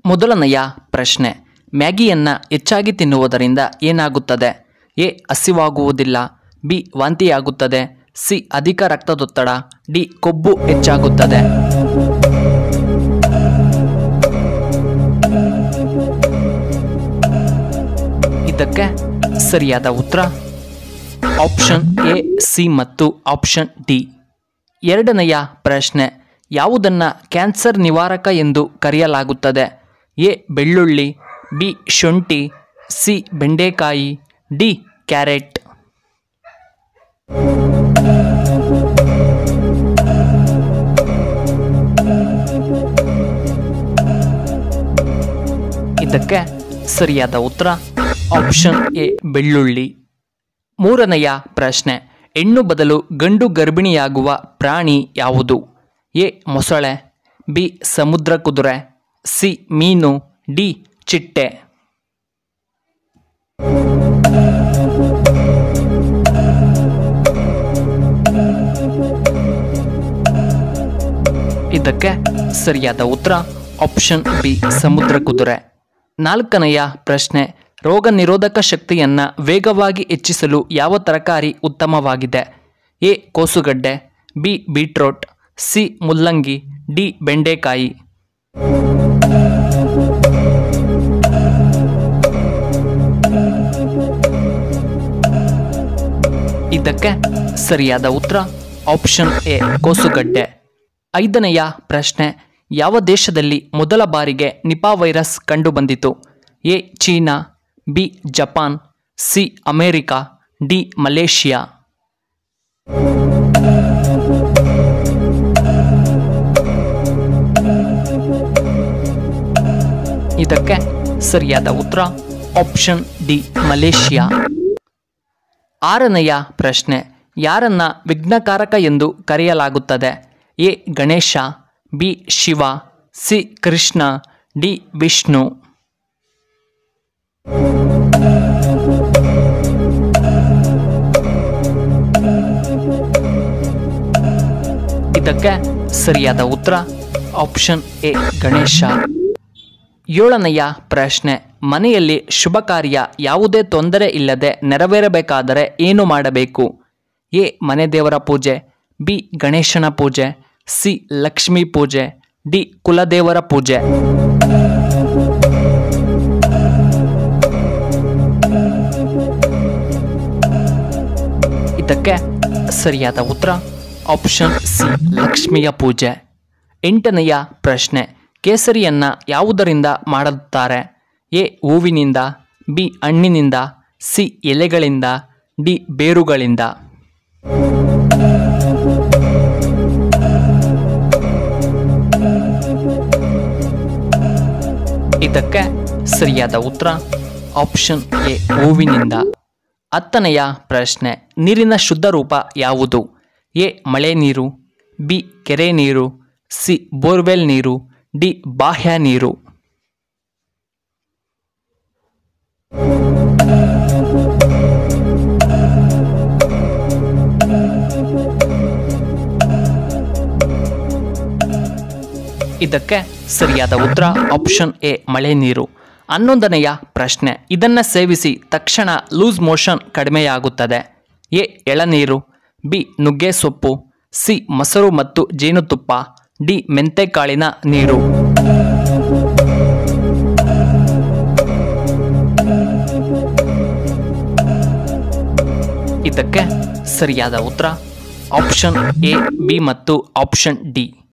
ಮೊದಲನೆಯ ಪ್ರಶ್ನೆ ಮ್ಯಾಗಿಯನ್ನು ಹೆಚ್ಚಾಗಿ ತಿನ್ನುವುದರಿಂದ ಏನಾಗುತ್ತದೆ ಎ ಹಸಿವಾಗುವುದಿಲ್ಲ ಬಿ ವಾಂತಿಯಾಗುತ್ತದೆ ಸಿ ಅಧಿಕ ರಕ್ತದೊತ್ತಡ ಡಿ ಕೊಬ್ಬು ಹೆಚ್ಚಾಗುತ್ತದೆ ಇದಕ್ಕೆ ಸರಿಯಾದ ಉತ್ತರ ಆಪ್ಷನ್ ಎ ಸಿ ಮತ್ತು ಆಪ್ಷನ್ ಡಿ ಎರಡನೆಯ ಪ್ರಶ್ನೆ ಯಾವುದನ್ನು ಕ್ಯಾನ್ಸರ್ ನಿವಾರಕ ಎಂದು ಕರೆಯಲಾಗುತ್ತದೆ ಎ ಬೆಳ್ಳುಳ್ಳಿ ಬಿ ಶುಂಠಿ ಸಿ ಬೆಂಡೆಕಾಯಿ ಡಿ ಕ್ಯಾರೆಟ್ ಇದಕ್ಕೆ ಸರಿಯಾದ ಉತ್ತರ ಆಪ್ಷನ್ ಎ ಬೆಳ್ಳುಳ್ಳಿ ಮೂರನೆಯ ಪ್ರಶ್ನೆ ಹೆಣ್ಣು ಬದಲು ಗಂಡು ಗರ್ಭಿಣಿಯಾಗುವ ಪ್ರಾಣಿ ಯಾವುದು ಎ ಮೊಸಳೆ ಬಿ ಸಮುದ್ರ ಕುದುರೆ ಸಿ ಮೀನು ಡಿ ಚಿಟ್ಟೆ ಇದಕ್ಕೆ ಸರಿಯಾದ ಉತ್ತರ ಆಪ್ಷನ್ ಬಿ ಸಮುದ್ರ ಕುದುರೆ ನಾಲ್ಕನೆಯ ಪ್ರಶ್ನೆ ರೋಗ ನಿರೋಧಕ ಶಕ್ತಿಯನ್ನು ವೇಗವಾಗಿ ಹೆಚ್ಚಿಸಲು ಯಾವ ತರಕಾರಿ ಉತ್ತಮವಾಗಿದೆ ಎ ಕೋಸುಗಡ್ಡೆ ಬಿ ಬೀಟ್ರೋಟ್ ಸಿ ಮುಲ್ಲಂಗಿ ಡಿ ಬೆಂಡೆಕಾಯಿ ಇದಕ್ಕೆ ಸರಿಯಾದ ಉತ್ತರ ಆಪ್ಷನ್ ಎ ಕೋಸುಗಡ್ಡೆ ಐದನೆಯ ಪ್ರಶ್ನೆ ಯಾವ ದೇಶದಲ್ಲಿ ಮೊದಲ ಬಾರಿಗೆ ನಿಪಾ ವೈರಸ್ ಕಂಡುಬಂದಿತು A China B Japan C America D Malaysia ಇದಕ್ಕೆ ಸರಿಯಾದ ಉತ್ತರ ಆಪ್ಷನ್ ಡಿ ಮಲೇಷಿಯಾ ಆರನೆಯ ಪ್ರಶ್ನೆ ಯಾರನ್ನ ವಿಘ್ನಕಾರಕ ಎಂದು ಕರೆಯಲಾಗುತ್ತದೆ A Ganesha B Shiva C Krishna D Vishnu ಇದಕ್ಕೆ ಸರಿಯಾದ ಉತ್ತರ ಆಪ್ಷನ್ ಎ ಗಣೇಶ ಏಳನೆಯ ಪ್ರಶ್ನೆ ಮನೆಯಲ್ಲಿ ಶುಭ ಕಾರ್ಯ ಯಾವುದೇ ತೊಂದರೆ ಇಲ್ಲದೆ ನೆರವೇರಬೇಕಾದರೆ ಏನು ಮಾಡಬೇಕು ಎ ಮನೆ ದೇವರ ಪೂಜೆ ಬಿ ಗಣೇಶನ ಪೂಜೆ ಸಿ ಲಕ್ಷ್ಮೀ ಪೂಜೆ ಡಿ ಕುಲದೇವರ ಪೂಜೆ ಇದಕ್ಕೆ ಸರಿಯಾದ ಉತ್ತರ ಆಪ್ಷನ್ ಸಿ ಲಕ್ಷ್ಮಿಯ ಪೂಜೆ ಎಂಟನೆಯ ಪ್ರಶ್ನೆ ಕೇಸರಿಯನ್ನ ಯಾವುದರಿಂದ ಮಾಡುತ್ತಾರೆ ಎ ಹೂವಿನಿಂದ ಬಿ ಹಣ್ಣಿನಿಂದ ಸಿ ಎಲೆಗಳಿಂದ ಡಿ ಬೇರುಗಳಿಂದ ಇದಕ್ಕೆ ಸರಿಯಾದ ಉತ್ತರ ಆಪ್ಷನ್ ಎ ಹೂವಿನಿಂದ ಹತ್ತನೆಯ ಪ್ರಶ್ನೆ ನೀರಿನ ಶುದ್ಧ ರೂಪ ಯಾವುದು ಎ ಮಳೆ ನೀರು ಬಿ ಕೆರೆ ನೀರು ಸಿ ಬೋರ್ವೆಲ್ ನೀರು ಡಿ ಬಾಹ್ಯ ನೀರು ಇದಕ್ಕೆ ಸರಿಯಾದ ಉತ್ತರ ಆಪ್ಷನ್ ಎ ಮಳೆ ನೀರು ಹನ್ನೊಂದನೆಯ ಪ್ರಶ್ನೆ ಇದನ್ನು ಸೇವಿಸಿ ತಕ್ಷಣ ಲೂಸ್ ಮೋಷನ್ ಕಡಿಮೆಯಾಗುತ್ತದೆ ಎ ಎಳನೀರು ಬಿ ನುಗ್ಗೆ ಸೊಪ್ಪು ಸಿ ಮೊಸರು ಮತ್ತು ಜೇನುತುಪ್ಪ ಡಿ ಮೆಂತೆಕಾಳಿನ ನೀರು ಇದಕ್ಕೆ ಸರಿಯಾದ ಉತ್ತರ ಆಪ್ಷನ್ ಎ ಬಿ ಮತ್ತು ಆಪ್ಷನ್ ಡಿ